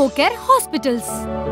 Care hospitals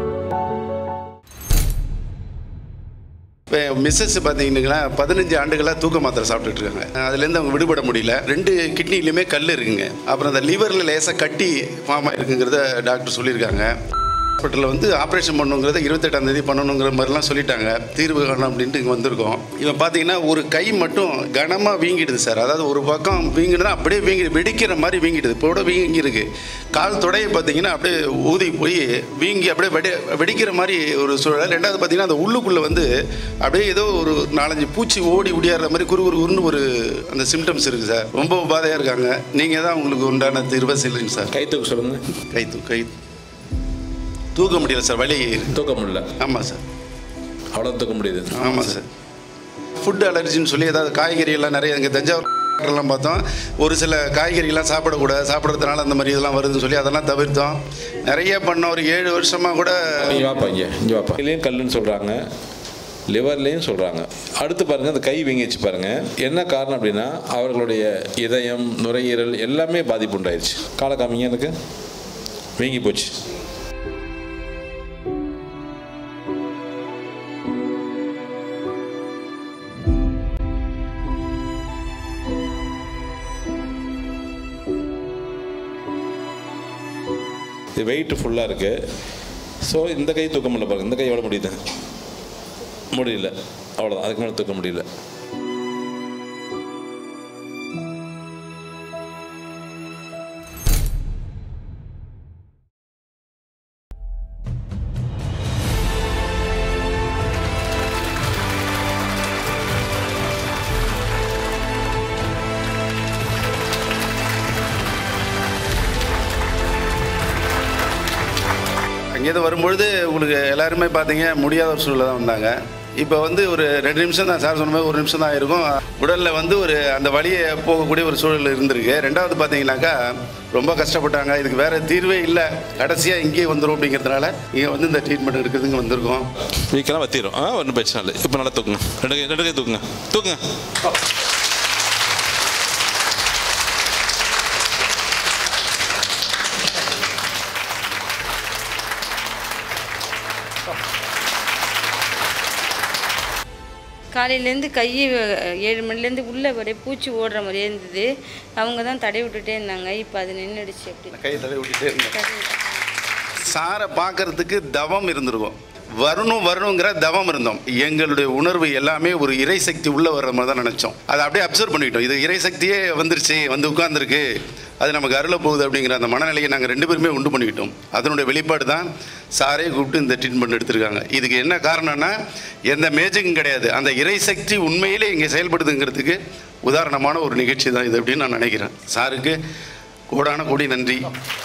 இப்போ Mrs பார்த்தீங்கன்னா பதினஞ்சு ஆண்டுகளாக தூக்க மாத்திரை சாப்பிட்டுட்டு இருக்காங்க அதுலேருந்து அவங்க விடுபட முடியல ரெண்டு கிட்னிலையுமே கல் இருக்குங்க அப்புறம் அந்த லிவரில் லேசாக கட்டி ஃபார்ம் ஆயிருக்குங்கிறத டாக்டர் சொல்லியிருக்காங்க ஹாஸ்பிட்டலில் வந்து ஆப்ரேஷன் பண்ணுங்கிறத இருபத்தெட்டாம் தேதி பண்ணணுங்கிற மாதிரிலாம் சொல்லிட்டாங்க தீர்வு காணும் அப்படின்ட்டு இங்கே வந்திருக்கோம் இவன் பார்த்தீங்கன்னா ஒரு கை மட்டும் கனமாக வீங்கிடுது சார் அதாவது ஒரு பக்கம் வீங்கிடுனா அப்படியே வீங்கி வெடிக்கிற மாதிரி வீங்கிடுது இப்போ கூட வீங்கி இருக்கு கால் தொடையை பார்த்தீங்கன்னா அப்படியே ஊதி போய் வீங்கி அப்படியே வெடி வெடிக்கிற மாதிரி ஒரு சூழல் ரெண்டாவது பார்த்தீங்கன்னா அந்த உள்ளுக்குள்ளே வந்து அப்படியே ஏதோ ஒரு நாலஞ்சு பூச்சி ஓடி ஓடியாடுற மாதிரி குறு குறு குறுன்னு ஒரு அந்த சிம்டம்ஸ் இருக்குது சார் ரொம்ப உபாதையாக இருக்காங்க நீங்கள் தான் உங்களுக்கு உண்டான தீர்வை சொல்லுங்க சார் கை தூக்க சொல்லுங்க கை தூ கை தூக்க முடியல சார் வலி தூக்க முடியல ஆமாம் சார் அவ்வளோ தூக்க முடியுது ஆமாம் சார் ஃபுட் அலர்ஜின்னு சொல்லி ஏதாவது காய்கறி எல்லாம் நிறைய இங்கே தஞ்சாவூர் எல்லாம் பார்த்தோம் ஒரு சில காய்கறிலாம் சாப்பிடக்கூடாது சாப்பிட்றதுனால அந்த மாதிரி இதெல்லாம் வருதுன்னு சொல்லி அதெல்லாம் தவிர்த்தோம் நிறைய பண்ணோம் ஒரு ஏழு வருஷமாக கூட இங்கே வாப்பா இங்கே இங்கே வாப்பா இதுலேயும் கல்லுன்னு சொல்கிறாங்க லிவர்லேயும் சொல்கிறாங்க அடுத்து பாருங்கள் அந்த கை வீங்கிச்சு பாருங்கள் என்ன காரணம் அப்படின்னா அவர்களுடைய இதயம் நுரையீரல் எல்லாமே பாதிப்பு உண்டாயிருச்சு காலை காமிங்க எனக்கு வீங்கி போச்சு இது வெயிட் ஃபுல்லாக இருக்குது ஸோ இந்த கை தூக்க முடியல பாருங்க இந்த கை எவ்வளோ முடியுது முடியல அவ்வளோதான் அதுக்கு மேலே தூக்க முடியல அங்கேருந்து வரும்பொழுது உங்களுக்கு எல்லாருமே பார்த்தீங்க முடியாத ஒரு சூழ்நிலை தான் வந்தாங்க இப்போ வந்து ஒரு ரெண்டு நிமிஷம் தான் சார் சொன்ன மாதிரி ஒரு நிமிஷம் தான் இருக்கும் உடலில் வந்து ஒரு அந்த வழியை போகக்கூடிய ஒரு சூழல் இருந்திருக்கு ரெண்டாவது பார்த்தீங்கன்னாக்கா ரொம்ப கஷ்டப்பட்டாங்க இதுக்கு வேறு தீர்வே இல்லை கடைசியாக இங்கேயே வந்துடும் அப்படிங்கிறதுனால இங்கே வந்து இந்த ட்ரீட்மெண்ட் எடுக்கிறதுக்கு வந்திருக்கோம் வீக்கெல்லாம் வத்திரும் ஆ ஒன்றும் பிரச்சனை இல்லை இப்போ நல்லா தூக்குங்க ரெண்டு கை ரெண்டு கை தூக்குங்க தூக்குங்க காலையிலேருந்து கை ஏழு மணிலேருந்து உள்ளே வரைய பூச்சி ஓடுற மாதிரியே இருந்தது அவங்க தான் தடை விட்டுட்டே இருந்தாங்க இப்போ அது நின்றுடுச்சு அப்படி கை தடவி விட்டுட்டே இருந்தேன் சாரை பார்க்கறதுக்கு தவம் இருந்திருக்கும் வரணும் வரணுங்கிற தவம் இருந்தோம் எங்களுடைய உணர்வு எல்லாமே ஒரு இறைசக்தி உள்ள வர்ற மாதிரி தான் நினைச்சோம் அதை அப்படியே அப்சர்வ் பண்ணிக்கிட்டோம் இது இறைசக்தியே வந்துருச்சு வந்து உட்கார்ந்துருக்கு அது நமக்கு அருள போகுது அப்படிங்கிற அந்த மனநிலையை நாங்கள் ரெண்டு பேருமே உண்டு பண்ணிக்கிட்டோம் அதனுடைய வெளிப்பாடு தான் சாரே கூப்பிட்டு இந்த ட்ரீட்மெண்ட் எடுத்திருக்காங்க இதுக்கு என்ன காரணம்னா எந்த மேஜிக்கும் கிடையாது அந்த இறைசக்தி உண்மையிலே இங்கே செயல்படுதுங்கிறதுக்கு உதாரணமான ஒரு நிகழ்ச்சி தான் இது அப்படின்னு நான் நினைக்கிறேன் சாருக்கு கோடான கோடி நன்றி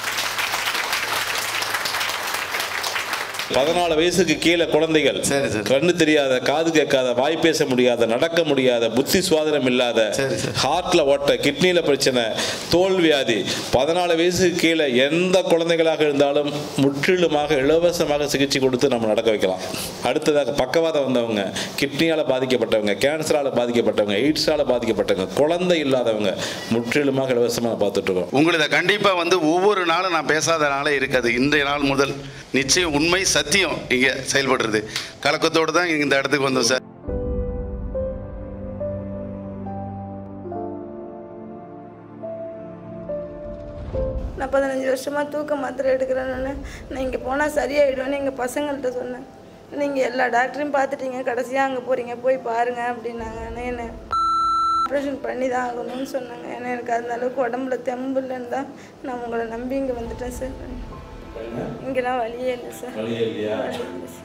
பதினாலு வயசுக்கு கீழே குழந்தைகள் சரி, சரி. கண்ணு தெரியாத காது கேட்காத வாய் பேச முடியாத நடக்க முடியாத புத்தி சுவாதனம் இல்லாத சரி, சரி. ஹார்ட்ல ஓட்ட கிட்னில பிரச்சனை தோல் வியாதி பதினாலு வயசுக்கு கீழே எந்த குழந்தைகளாக இருந்தாலும் முற்றிலுமாக இலவசமாக சிகிச்சை கொடுத்து நம்ம நடக்க வைக்கலாம் அடுத்ததாக பக்கவாதம் வந்தவங்க கிட்னியால பாதிக்கப்பட்டவங்க கேன்சரால பாதிக்கப்பட்டவங்க எய்ட்ஸால பாதிக்கப்பட்டவங்க குழந்தை இல்லாதவங்க முற்றிலுமாக இலவசமாக பார்த்துட்டு இருக்கோம் உங்களது கண்டிப்பாக வந்து ஒவ்வொரு நாளும் நான் பேசாத நாளே இருக்காது இன்றைய நாள் முதல் நிச்சயம் உண்மை சத்தியம் இங்கே செயல்படுறது கலக்கத்தோடு தான் இந்த இடத்துக்கு வந்தோம் சார் நான் பதினஞ்சு வருஷமாக தூக்க மாத்திரை எடுக்கிறேன் நான் நான் இங்கே போனால் சரியாயிடுவேன்னு எங்கள் பசங்கள்கிட்ட சொன்னேன் நீங்கள் எல்லா டாக்டரையும் பார்த்துட்டீங்க கடைசியாக அங்கே போகிறீங்க போய் பாருங்க அப்படின்னாங்க ஆனால் என்ன ஆப்ரேஷன் பண்ணி தான் ஆகணும்னு சொன்னாங்க ஏன்னா எனக்கு அந்த அளவுக்கு உடம்புல தெம்பு இல்லைன்னு தான் நான் உங்களை நம்பி இங்கே வந்துட்டேன் சார் இங்கெல்லாம் வழியே இல்லை சார் வழி இல்லை சார்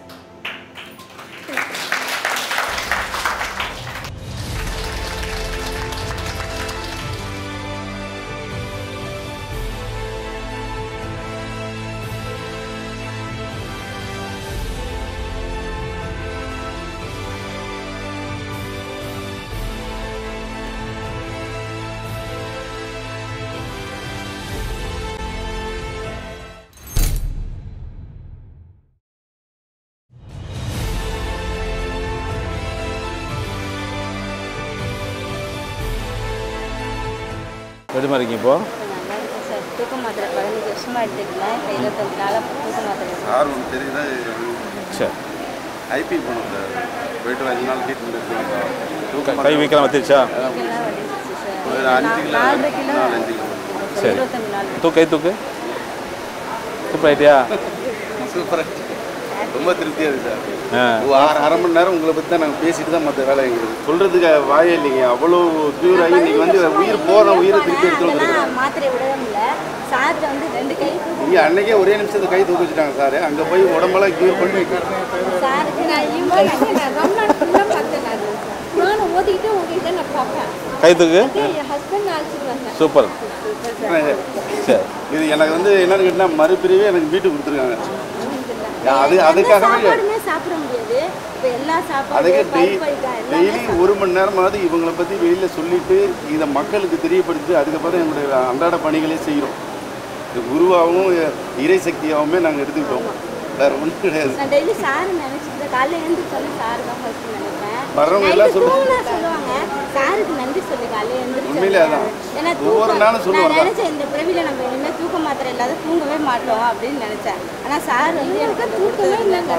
எப்படி இருக்கீங்க இப்போ நல்லா இருக்கு சார் தூக்க மாத்திரை பதினஞ்சு வருஷமா எடுத்துக்கிறேன் இப்போ இருபத்தஞ்சு நாளாக தூக்க மாத்திரை எடுக்கிறேன். சார் ஒன்று தெரியுதா சரி ஐபி போனோம் சார் போயிட்டு அஞ்சு நாள் ட்ரீட்மெண்ட் எடுத்துக்கோங்க சார் தூக்கம் கை வைக்கலாம் வந்துருச்சா கைக்கெல்லாம் வலிச்சிச்சு சார் ஒரு அஞ்சு கிலோ நாலரை கிலோ நாலஞ்சு கிலோ சரி. இருபத்தஞ்சு நாள் தூக்கு கை தூக்கு சூப்பர் ஆயிட்டியா சூப்பராக ரொம்ப திருப்தியாக இருக்குது சார் ஆ ஒரு அரை அரை மணி நேரம் உங்களை பற்றி தான் நாங்கள் பேசிட்டு தான் மற்ற வேலை எங்களுக்கு சொல்கிறதுக்கு வாயே இல்லைங்க அவ்வளோ க்யூர் ஆகி நீங்கள் வந்து உயிர் போகிற உயிரை திருப்பி எடுத்து வந்துருக்கோம் அதெல்லாம் மாத்திரை விடவே முடியல சார்ட்ட வந்து ரெண்டு கை தூக்க இங்கே அன்னைக்கே ஒரே நிமிஷத்துக்கு கை தூக்கி வச்சுட்டாங்க சார் அங்கே போய் உடம்பெல்லாம் க்யூர் பண்ணி சாருக்கு நான் இவங்க நான் ரொம்ப நாள் ஃபுல்லாக பார்த்தேன் நான் நானும் ஓதிக்கிட்டு உங்ககிட்ட நான் பார்ப்பேன் கை தூக்கு என் ஹஸ்பண்ட் அழைச்சிட்டு வந்தேன் சூப்பர் சரி இது எனக்கு வந்து என்னன்னு கேட்டால் மறுபிரிவே எனக்கு வீட்டுக்கு கொடுத்துருக்காங்க அது அதுக்காகவே சாப்பாடுமே சாப்பிட முடியாது இப்போ எல்லா சாப்பாடு அதுக்கு டெய் பருப்பு ஐட்டம் எல்லாமே டெய்லி ஒரு மணி நேரமாவது இவங்களை பற்றி வெளியில் சொல்லிட்டு இதை மக்களுக்கு தெரியப்படுத்தி அதுக்கப்புறம் எங்களுடைய அன்றாட பணிகளே செய்கிறோம் இது குருவாகவும் இறை சக்தியாகவுமே நாங்கள் எடுத்துக்கிட்டோம் வேறு ஒன்றும் கிடையாது நான் டெய்லி சார் நினைச்சிட்டு காலையில எழுந்து சொல்லி சார் தான் ஃபர்ஸ்ட் நினைப்பேன் வர்றவங்க Night எல்லாம் சொல்லு- தூங்குனா சொல்லுவாங்க சாருக்கு நன்றி சொல்லி காலையில எழுந்திரிச்சு உண்மையிலே அதான். ஏன்னா ஒவ்வொரு தூக்கம் நாளும் சொல்லுவாங்க. நான் நினைச்சேன் இந்த பிறவில நம்ம இனிமே தூக்க மாத்திரை இல்லாத தூங்கவே மாட்டோம் அப்படின்னு நினைச்சேன் ஆனா சார் வந்து எனக்கு தூக்கமே இல்லைங்க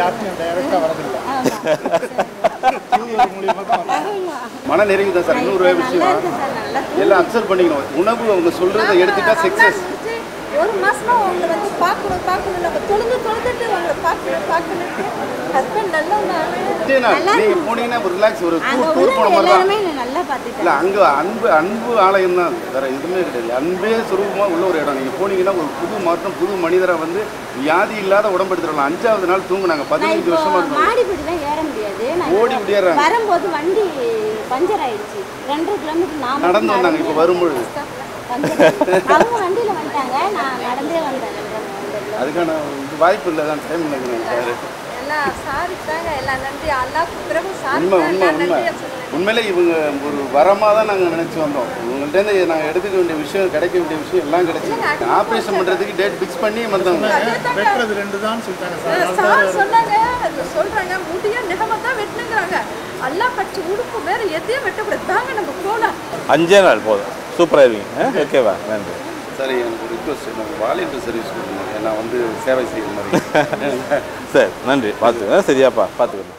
ஆமா. மன நிறைவு தான் சார் இன்னொரு நல்லா விஷயம் இருக்கு சார் நல்லா எல்லாம் அப்சர்வ் பண்ணிக்கணும் உணவு அவங்க சொல்கிறத எடுத்துட்டா சக்ஸஸ் ஒரு மாசமா உங்களை வந்து பார்க்கணும் பார்க்கணும் நம்ம தொழுந்து தொழுதுட்டு உங்களை பார்க்கணும் பார்க்கணும் ஹஸ்பண்ட் நல்லவங்க இதே நாள் நீங்கள் போனீங்கன்னா ஒரு ரிலாக்ஸ் ஒரு அங்க டூர் டூர் போன உள்ள மாதிரி தான் எல்லாருமே என்னை நல்லா பார்த்துட்டாங்க இல்லை அங்கே அன்பு அன்பு ஆலயம் தான் வேறு எதுவுமே கிடையாது அன்பே சுரூபமாக உள்ள ஒரு இடம் நீங்கள் போனீங்கன்னா ஒரு புது மாற்றம் புது மனிதரை வந்து வியாதி இல்லாத உடம்பு எடுத்துடலாம் அஞ்சாவது நாள் தூங்குனாங்க நான் பதினஞ்சு இப்போ வருஷமா இருந்தாங்க மாடிப்படிலாம் ஏற முடியாது நான் ஓடி இப்போ ஓடிடுறாங்க. வரும்போது வண்டி பஞ்சர் ஆயிடுச்சு ரெண்டரை கிலோமீட்டர் நான் நடந்து வந்தாங்க இப்போ வரும்பொழுது பஞ்சர் ஆயிடுச்சு. அவங்க வண்டியில வந்துட்டாங்க நான் நடந்தே வந்தேன் ரெண்டரை கிலோமீட்டர். அதுக்கான இது வாய்ப்பு இல்லை தான் டைம் இல்லைங்கிறாங்க சார் எல்லாம் சாருக்கு தாங்க எல்லாம் நன்றி அல்லாக்கு பிறகு சாருக்கு உண்மை தான் உண்மை நான் உண்மை நன்றியை சொல்லுவேன் உண்மையிலே இவங்க ஒரு வரமாக தான் நாங்கள் நினச்சி வந்தோம் இவங்கள்ட்டேருந்து நாங்கள் எடுத்துக்க வேண்டிய விஷயம் கிடைக்க வேண்டிய விஷயம் எல்லாம் கிடைச்சி ஆப்ரேஷன் பண்ணுறதுக்கு டேட் ஃபிக்ஸ் பண்ணி வந்தாங்க வெட்டுறது ரெண்டு தான் சொல்லிட்டாங்க சார் சார் சொன்னாங்க அது சொல்றாங்க முடிய நிகம தான் வெட்டணுங்கிறாங்க அல்லா பச்சை உடுப்பு வேற எதையும் வெட்டக்கூடாது தாங்க நம்ம போலாம் அஞ்சே நாள் போதும் சூப்பராக இருவீங்க ஓகேவா நன்றி சரி எனக்கு ஒரு ரிக்வஸ்ட் எனக்கு வாலண்டியர் சர்வீஸ் கொடுங்க நான் வந்து சேவை செய்கிற மாதிரி சரி நன்றி பார்த்துக்கலாம் சரியாப்பா பார்த்துக்கலாம்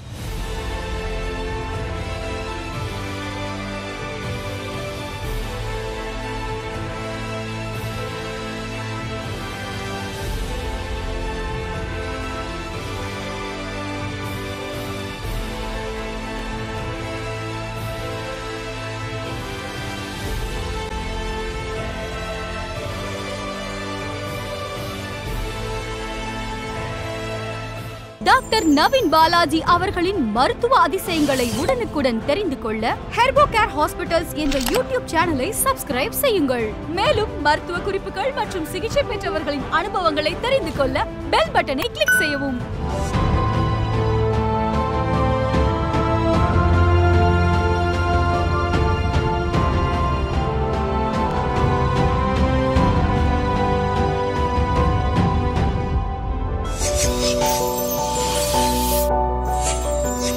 டாக்டர் நவீன் பாலாஜி அவர்களின் மருத்துவ அதிசயங்களை உடனுக்குடன் தெரிந்து கொள்ள ஹெர்போ கேர் ஹாஸ்பிட்டல்ஸ் என்ற யூடியூப் சேனலை சப்ஸ்கிரைப் செய்யுங்கள் மேலும் மருத்துவ குறிப்புகள் மற்றும் சிகிச்சை பெற்றவர்களின் அனுபவங்களை தெரிந்து கொள்ள பெல் பட்டனை கிளிக் செய்யவும்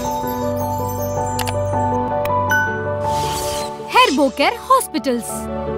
ஹெர்போ கேர் ஹாஸ்பிட்டல்ஸ்